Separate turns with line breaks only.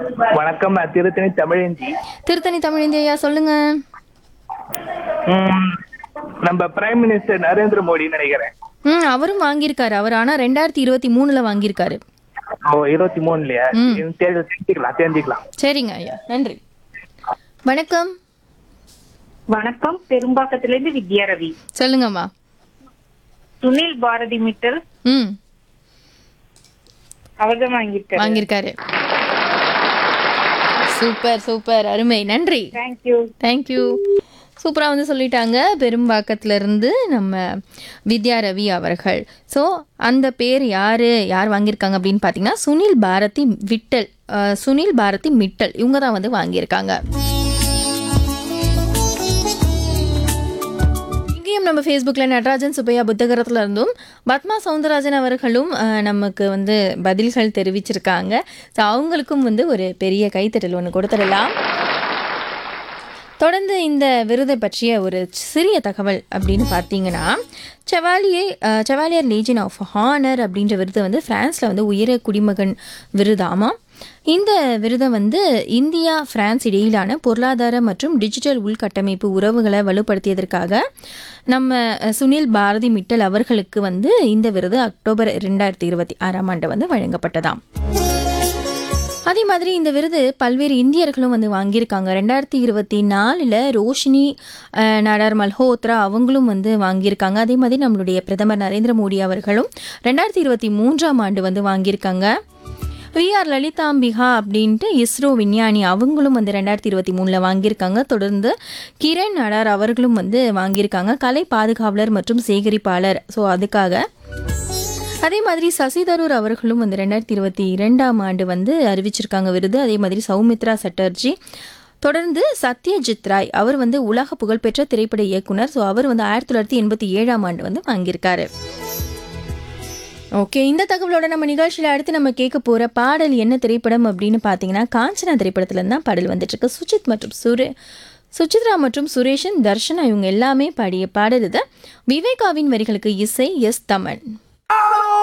வணக்கம் நான் திருத்தணி தமிழஞ்சி
திருத்தணி தமிழ் ஐயா சொல்லுங்க
ம், நம்ம பிரைம் மினிஸ்டர் நரேந்திர மோடி நினைக்கிறேன்
ம் அவரும் வாங்கியிருக்காரு அவர் ஆனா ரெண்டாயிரத்தி இருபத்தி மூணுல வாங்கியிருக்காரு
ஓ இருபத்தி மூணுலயா
ம்.
தேர்தல் தெரிஞ்சுக்கலாம் தெரிஞ்சுக்கலாம்
சரிங்க ஐயா நன்றி வணக்கம்
வணக்கம் பெரும்பாக்கத்திலிருந்து வித்யா ரவி
சொல்லுங்கம்மா
சுனில் பாரதி மிட்டல்
ம்
அவர்தான் வாங்கியிருக்காரு
வாங்கியிருக்காரு சூப்பர் சூப்பர் அருமை நன்றி
தேங்க்யூ
தேங்க்யூ சூப்பராக வந்து சொல்லிட்டாங்க பெரும்பாக்கத்துல இருந்து நம்ம வித்யா ரவி அவர்கள் ஸோ அந்த பேர் யார் யார் வாங்கியிருக்காங்க அப்படின்னு பார்த்தீங்கன்னா சுனில் பாரதி விட்டல் அஹ், சுனில் பாரதி மிட்டல் இவங்க தான் வந்து வாங்கியிருக்காங்க இங்கேயும் நம்ம ஃபேஸ்புக்கில் நடராஜன் சுப்பையா புத்தகரத்தில் இருந்தும் பத்மா சவுந்தரராஜன் அவர்களும் அஹ், நமக்கு வந்து பதில்கள் தெரிவிச்சிருக்காங்க ஸோ அவங்களுக்கும் வந்து ஒரு பெரிய கைத்தட்டல் ஒன்று கொடுத்துடலாம் தொடர்ந்து இந்த விருதை பற்றிய ஒரு சிறிய தகவல் அப்படின்னு பார்த்தீங்கன்னா chevalier ah, chevalier Legion of Honour அப்படின்ற விருது வந்து பிரான்ஸில் வந்து உயர குடிமகன் விருதாமா இந்த விருதை வந்து இந்தியா பிரான்ஸ் இடையிலான பொருளாதார மற்றும் டிஜிட்டல் உள்கட்டமைப்பு உறவுகளை வலுப்படுத்தியதற்காக நம்ம அஹ், சுனில் பாரதி மிட்டல் அவர்களுக்கு வந்து இந்த விருது அக்டோபர் ரெண்டாயிரத்தி இருபத்தி ஆறாம் ஆண்டு வந்து வழங்கப்பட்டதாம் அதே மாதிரி இந்த விருது பல்வேறு இந்தியர்களும் வந்து வாங்கியிருக்காங்க ரெண்டாயிரத்தி இருபத்தி நாலில் ரோஷினி அஹ், நாடார் மல்ஹோத்ரா அவங்களும் வந்து வாங்கியிருக்காங்க அதே மாதிரி நம்மளுடைய பிரதமர் நரேந்திர மோடி அவர்களும் ரெண்டாயிரத்தி இருபத்தி மூன்றாம் ஆண்டு வந்து வாங்கியிருக்காங்க வி ஆர் லலிதாம்பிகா அப்படின்ட்டு இஸ்ரோ விஞ்ஞானி அவங்களும் வந்து ரெண்டாயிரத்தி இருபத்தி மூணில் வாங்கியிருக்காங்க தொடர்ந்து கிரண் நடார் அவர்களும் வந்து வாங்கியிருக்காங்க கலை பாதுகாவலர் மற்றும் சேகரிப்பாளர் ஸோ அதுக்காக அதே மாதிரி சசி தரூர் அவர்களும் வந்து ரெண்டாயிரத்தி இருபத்தி இரண்டாம் ஆண்டு வந்து அறிவிச்சிருக்காங்க விருது அதே மாதிரி சௌமித்ரா சட்டர்ஜி தொடர்ந்து சத்யஜித் ராய் அவர் வந்து உலக புகழ்பெற்ற திரைப்பட இயக்குனர் ஸோ அவர் வந்து ஆயிரத்தி தொள்ளாயிரத்தி எண்பத்தி ஏழாம் ஆண்டு வந்து வாங்கியிருக்காரு ஓகே இந்த தகவலோட நம்ம நிகழ்ச்சியில் அடுத்து நம்ம கேட்க போகிற பாடல் என்ன திரைப்படம் அப்படின்னு பார்த்தீங்கன்னா காஞ்சனா திரைப்படத்துல இருந்து தான் பாடல் வந்துட்டு இருக்கு சுஜித் மற்றும் சுரே சுசித்ரா மற்றும் சுரேஷன் தர்ஷனா இவங்க எல்லாமே பாடிய பாடல் இது விவேகாவின் வரிகளுக்கு இசை எஸ் தமன்
All